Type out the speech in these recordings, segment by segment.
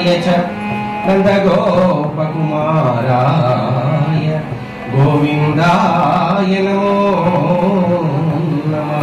च नन्दगोपकुमाराय गोविन्दाय नमो नमः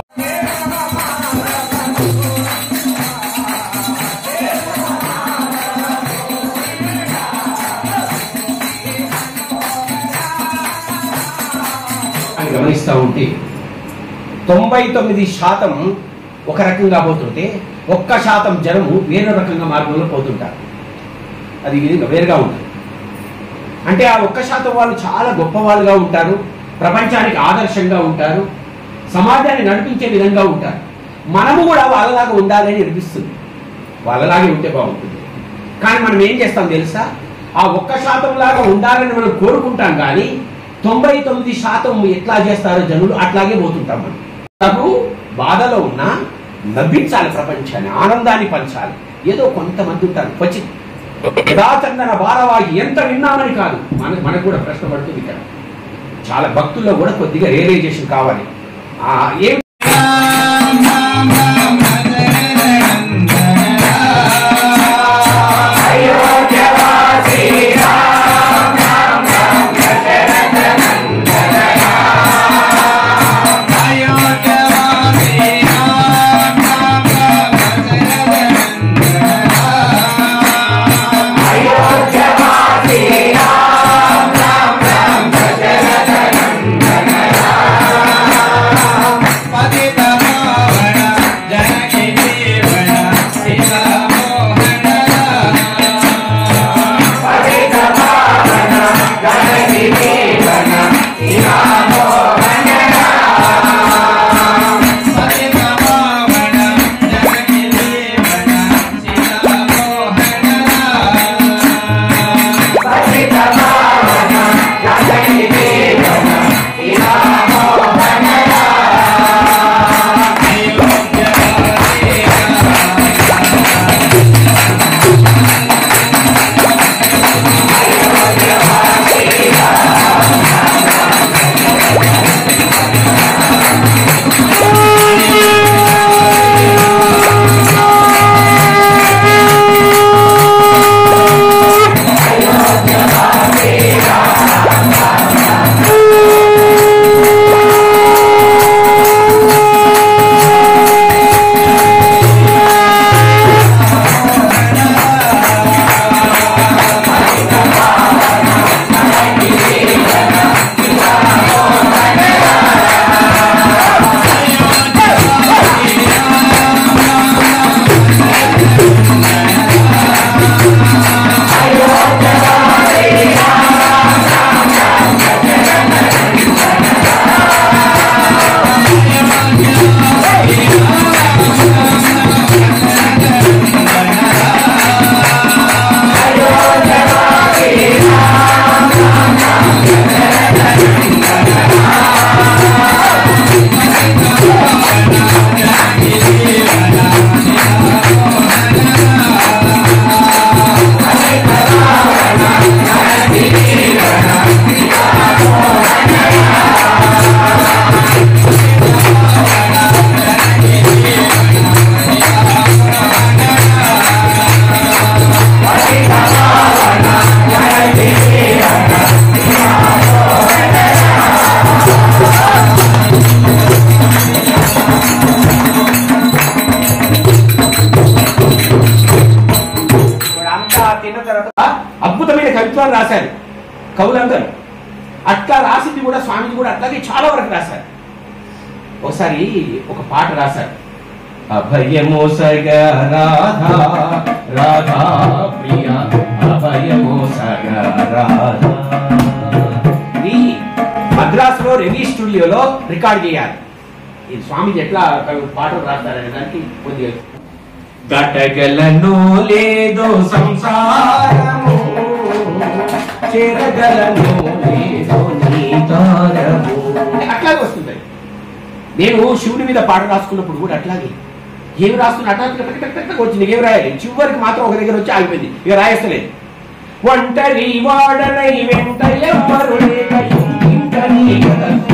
అని గమనిస్తూ ఉంటే తొంభై తొమ్మిది శాతం ఒక రకంగా పోతుంటే ఒక్క శాతం జనము వేరే రకంగా మార్గంలో పోతుంటారు అది ఈ విధంగా వేరుగా ఉంటుంది అంటే ఆ ఒక్క శాతం వాళ్ళు చాలా గొప్ప వాళ్ళుగా ఉంటారు ప్రపంచానికి ఆదర్శంగా ఉంటారు సమాజాన్ని నడిపించే విధంగా ఉంటారు మనము కూడా వాళ్ళలాగా ఉండాలని అనిపిస్తుంది వాళ్ళలాగే ఉంటే బాగుంటుంది కానీ మనం ఏం చేస్తాం తెలుసా ఆ ఒక్క శాతం లాగా ఉండాలని మనం కోరుకుంటాం కానీ తొంభై తొమ్మిది శాతం ఎట్లా చేస్తారో జనులు అట్లాగే పోతుంటాం మనం నాకు బాధలో ఉన్నా నవ్వించాలి ప్రపంచాన్ని ఆనందాన్ని పంచాలి ఏదో కొంతమంది ఉంటారు క్వచిత్ యథాచందన భారవాహి ఎంత విన్నామని కాదు మన మనకు కూడా ప్రశ్న పడుతుంది ఇక్కడ చాలా భక్తుల్లో కూడా కొద్దిగా రియలైజేషన్ కావాలి ఆ ఏం అంతా తిన్న తర్వాత అద్భుతమైన కవిత్వాలు రాశారు కవులందరూ అట్లా రాసింది కూడా స్వామిజీ కూడా అట్లాగే చాలా వరకు రాశారు ఒకసారి ఒక పాట రాశారు అభయమోసగ రాధా రాధా ప్రియ అభయమోసగ రాధా ఇది మద్రాసులో రెవీ స్టూడియోలో రికార్డ్ చేయాలి ఇది స్వామిజీ ఎట్లా కవి- పాటలు రాస్తారనే దానికి కొద్దిగా గటగలను లేదో సంసారము చెరగలను లేదో నీ తారము అట్లాగే వస్తుంది నేను శివుడి మీద పాట రాసుకున్నప్పుడు కూడా అట్లాగే ఏమి రాస్తున్నా అట్లా టక్ టక్ టక్ టక్ వచ్చింది ఏమి రాయాలి చివరికి మాత్రం ఒక దగ్గర వచ్చి ఆగిపోయింది ఇక రాయేస్తలేదు ఒంటరి వాడనై వెంట ఎవ్వరు లేక ఇంటింట నీ కథ